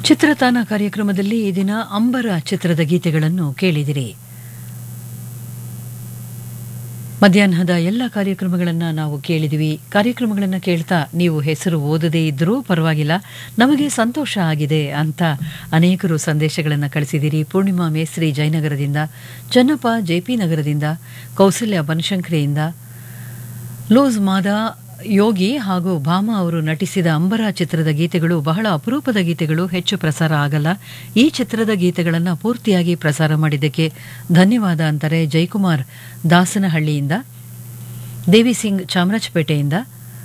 ಚಿತ್ರತಾನ ಕಾರ್ಯಕ್ರಮದಲ್ಲಿ ಈ ದಿನ ಅಂಬರ ಚಿತ್ರದ ಗೀತೆಗಳನ್ನು ಕೇಳಿದಿರಿ ಮಧ್ಯಾಹ್ನದ ಎಲ್ಲ ಕಾರ್ಯಕ್ರಮಗಳನ್ನು ನಾವು ಕೇಳಿದಿವಿ ಕಾರ್ಯಕ್ರಮಗಳನ್ನು ಕೇಳ್ತಾ ನೀವು ಹೆಸರು ಓದದೇ ಇದ್ದರೂ ಪರವಾಗಿಲ್ಲ ನಮಗೆ ಸಂತೋಷ ಆಗಿದೆ ಅಂತ ಅನೇಕರು ಸಂದೇಶಗಳನ್ನು ಕಳಿಸಿದಿರಿ ಪೂರ್ಣಿಮಾ ಮೇಸ್ತ್ರಿ ಜಯನಗರದಿಂದ ಚನ್ನಪ್ಪ ಜೆಪಿ ನಗರದಿಂದ ಕೌಸಲ್ಯ ಬನಶಂಕರಿಯಿಂದ ಲೂಸ್ ಮಾದಾ ಯೋಗಿ ಹಾಗೂ ಭಾಮಾ ಅವರು ನಟಿಸಿದ ಅಂಬರ ಚಿತ್ರದ ಗೀತೆಗಳು ಬಹಳ ಅಪರೂಪದ ಗೀತೆಗಳು ಹೆಚ್ಚು ಪ್ರಸಾರ ಆಗಲ್ಲ ಈ ಚಿತ್ರದ ಗೀತೆಗಳನ್ನು ಪೂರ್ತಿಯಾಗಿ ಪ್ರಸಾರ ಮಾಡಿದ್ದಕ್ಕೆ ಧನ್ಯವಾದ ಅಂತಾರೆ ಜಯಕುಮಾರ್ ದಾಸನಹಳ್ಳಿಯಿಂದ ದೇವಿ ಸಿಂಗ್ ಚಾಮರಾಜಪೇಟೆಯಿಂದ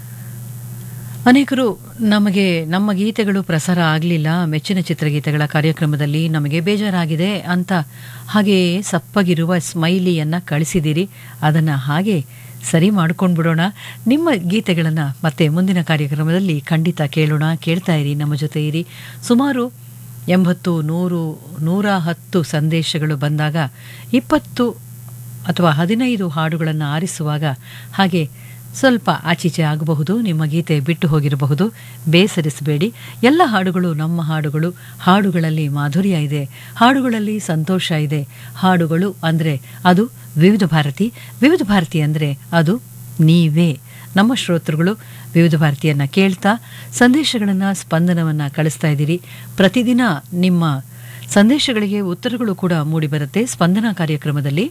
ಅನೇಕರು ನಮಗೆ ನಮ್ಮ ಗೀತೆಗಳು ಪ್ರಸಾರ ಆಗಲಿಲ್ಲ ಮೆಚ್ಚಿನ ಚಿತ್ರಗೀತೆಗಳ ಕಾರ್ಯಕ್ರಮದಲ್ಲಿ ನಮಗೆ ಬೇಜಾರಾಗಿದೆ ಅಂತ ಹಾಗೆಯೇ ಸಪ್ಪಗಿರುವ ಸ್ಮೈಲಿಯನ್ನು ಕಳಿಸಿದಿರಿ ಅದನ್ನು ಹಾಗೆ ಸರಿ ಮಾಡ್ಕೊಂಡ್ಬಿಡೋಣ ನಿಮ್ಮ ಗೀತೆಗಳನ್ನು ಮತ್ತೆ ಮುಂದಿನ ಕಾರ್ಯಕ್ರಮದಲ್ಲಿ ಖಂಡಿತ ಕೇಳೋಣ ಕೇಳ್ತಾ ಇರಿ ನಮ್ಮ ಜೊತೆ ಇರಿ ಸುಮಾರು ಎಂಬತ್ತು ನೂರು ನೂರ ಹತ್ತು ಸಂದೇಶಗಳು ಬಂದಾಗ ಇಪ್ಪತ್ತು ಅಥವಾ ಹದಿನೈದು ಹಾಡುಗಳನ್ನು ಆರಿಸುವಾಗ ಹಾಗೆ ಸ್ವಲ್ಪ ಆಚೀಚೆ ಆಗಬಹುದು ನಿಮ್ಮ ಗೀತೆ ಬಿಟ್ಟು ಹೋಗಿರಬಹುದು ಬೇಸರಿಸಬೇಡಿ ಎಲ್ಲ ಹಾಡುಗಳು ನಮ್ಮ ಹಾಡುಗಳು ಹಾಡುಗಳಲ್ಲಿ ಮಾಧುರ್ಯ ಇದೆ ಹಾಡುಗಳಲ್ಲಿ ಸಂತೋಷ ಇದೆ ಹಾಡುಗಳು ಅಂದರೆ ಅದು ವಿವಿಧ ಭಾರತಿ ವಿವಿಧ ಭಾರತಿ ಅಂದರೆ ಅದು ನೀವೇ ನಮ್ಮ ಶ್ರೋತೃಗಳು ವಿವಿಧ ಭಾರತಿಯನ್ನು ಕೇಳ್ತಾ ಸಂದೇಶಗಳನ್ನು ಸ್ಪಂದನವನ್ನು ಕಳಿಸ್ತಾ ಇದ್ದೀರಿ ಪ್ರತಿದಿನ ನಿಮ್ಮ ಸಂದೇಶಗಳಿಗೆ ಉತ್ತರಗಳು ಕೂಡ ಮೂಡಿಬರುತ್ತೆ ಸ್ಪಂದನ ಕಾರ್ಯಕ್ರಮದಲ್ಲಿ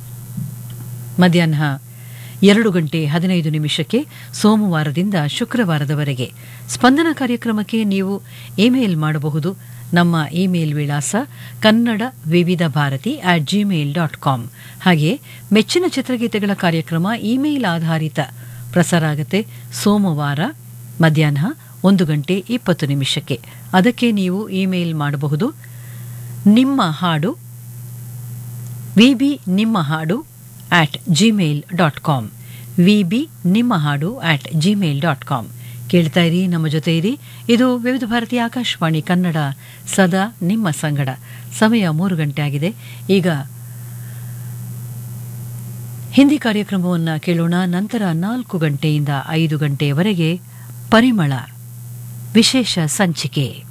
ಮಧ್ಯಾಹ್ನ ಎರಡು ಗಂಟೆ ಹದಿನೈದು ನಿಮಿಷಕ್ಕೆ ಸೋಮವಾರದಿಂದ ಶುಕ್ರವಾರದವರೆಗೆ ಸ್ಪಂದನ ಕಾರ್ಯಕ್ರಮಕ್ಕೆ ನೀವು ಇಮೇಲ್ ಮಾಡಬಹುದು ನಮ್ಮ ಇಮೇಲ್ ವಿಳಾಸ Kannada Vividha Bharati at gmail dot com ಹಾಗೆಯೇ ಮೆಚ್ಚಿನ ಚಿತ್ರಗೀತೆಗಳ ಕಾರ್ಯಕ್ರಮ ಇಮೇಲ್ ಆಧಾರಿತ ಪ್ರಸಾರ ಆಗುತ್ತೆ ಸೋಮವಾರ ಮಧ್ಯಾಹ್ನ ಒಂದು ಗಂಟೆ ಇಪ್ಪತ್ತು ನಿಮಿಷಕ್ಕೆ ಅದಕ್ಕೆ ನೀವು ಇಮೇಲ್ ಮಾಡಬಹುದು ನಿಮ್ಮ ಹಾಡು ವಿ ಬಿ ನಿಮ್ಮ ಹಾಡು at gmail dot com V B ನಿಮ್ಮ ಹಾಡು ಆಟ್ ಜಿಮೇಲ್ ಡಾಟ್ ಕಾಮ್ ಕೇಳ್ತಾ ಇರಿ ನಮ್ಮ ಜೊತೆ ಇರಿ ಇದು ವಿವಿಧ ಭಾರತಿ ಆಕಾಶವಾಣಿ ಕನ್ನಡ ಸದಾ ನಿಮ್ಮ ಸಂಗಡ ಸಮಯ ಮೂರು ಗಂಟೆ ಆಗಿದೆ ಈಗ ಹಿಂದಿ ಕಾರ್ಯಕ್ರಮವನ್ನು ಕೇಳೋಣ ನಂತರ ನಾಲ್ಕು ಗಂಟೆಯಿಂದ ಐದು ಗಂಟೆಯವರೆಗೆ ಪರಿಮಳ ವಿಶೇಷ ಸಂಚಿಕೆ